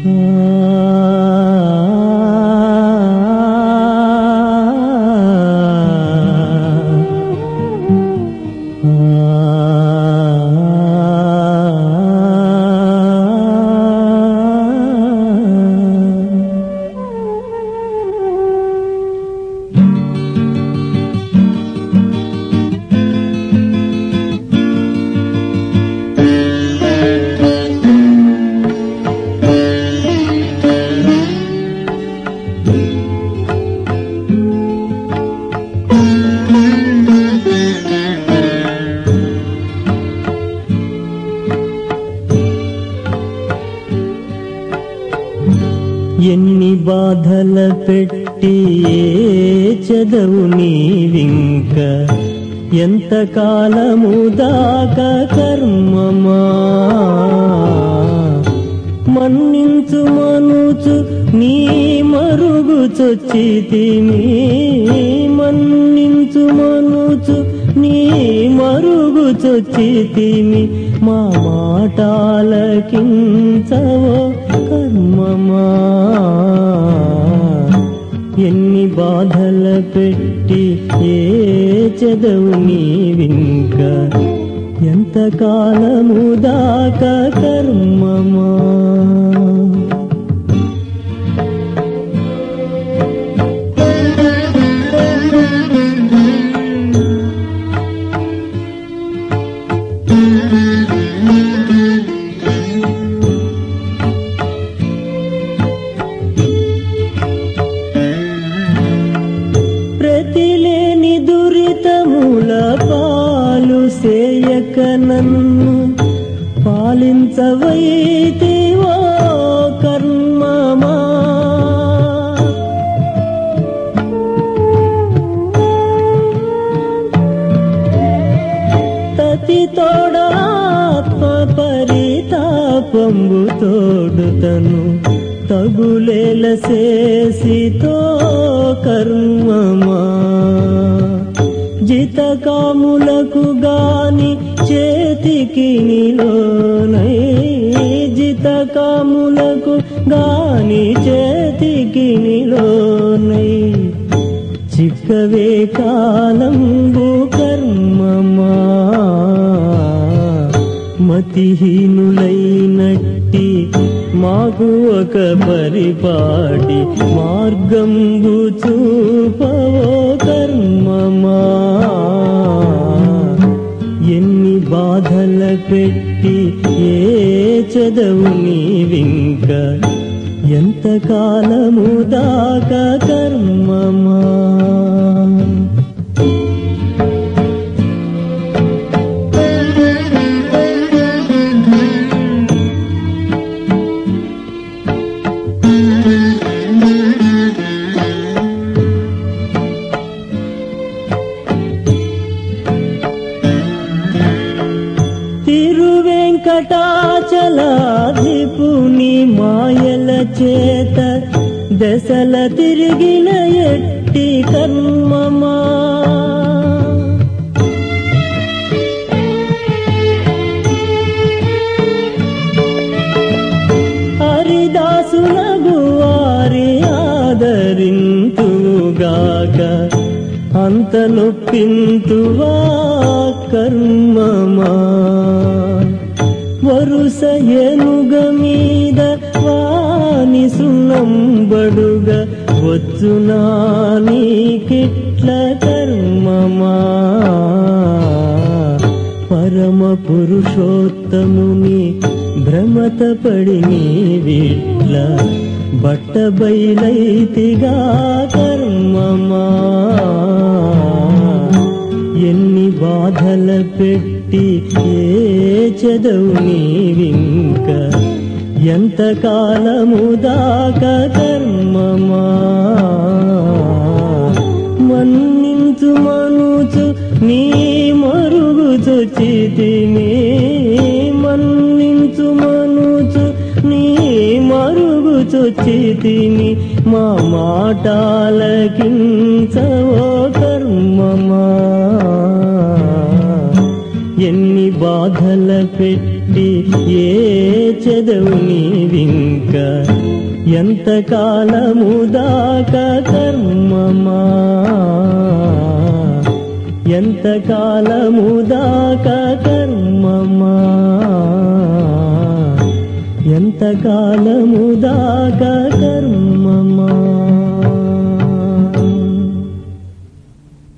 ఎన్ని బాధల పెట్టి ఏ చదవు నీవింక ఎంత కాలము దాకా కర్మమా మన్నించు మనుచు నీ మరుగు చొచ్చితిమి మన్నించు మనుచు నీ మరుగు చొచ్చితిమి మా మాటాలకించవో కర్మమా ఎన్ని బాధల పెట్టి ఏ చదవు నీవింక ఎంత కాలము దాకా కర్మమా ప్రతిలేని దురితముల పాలు సేయక నన్ను పాలించవైతివో కర్మమా తతి తోడాత్మ పరితాపంబు తోడుతను తగులేల చేసితో కర్మమా జితకాములకు గాని చేతికి నిలోనై జితకాములకు గాని చేతికి నిలోనై చిక్కవే కాలంబు కర్మమా మతిహీనులైనట్టి మాకు ఒక పరిపాటి మార్గంబు చూపవో కర్మమా ఎన్ని బాధల పెట్టి ఏ చదవు నీవింక ఎంత కాలము దాకా కర్మమా తిరువెంకటాచలాధిపుని మాయల చేత దశల తిరిగిన ఎట్టి కర్మమా హరిదాసులగు వారి ఆదరింతుగాక అంత నొప్పింతువా కర్మమా వరుస ఏనుగ మీద వాని సున్నంబడుగ వచ్చునా నీకిట్ల కర్మమా పరమ పురుషోత్తముని భ్రమత పడి నీవిట్ల బట్ట బయలైతిగా కర్మమా ఎన్ని బాధల పెట్టి ఏ చదవు నీవింక ఎంత కాలము దాకా కర్మమా మన్నించు మనుచు నీ మరుగు చొచ్చితిని మన్నించు మనుచు నీ మరుగు చొచ్చితిని మా మాటాలకించవో కర్మమా ఎన్ని బాధల పెట్టి ఏ వేచెదవు నీవింక ఎంత కాలము దాకా కర్మమా ఎంత కాలము దాకా కర్మమా ఎంత కాలము దాకా కర్మమా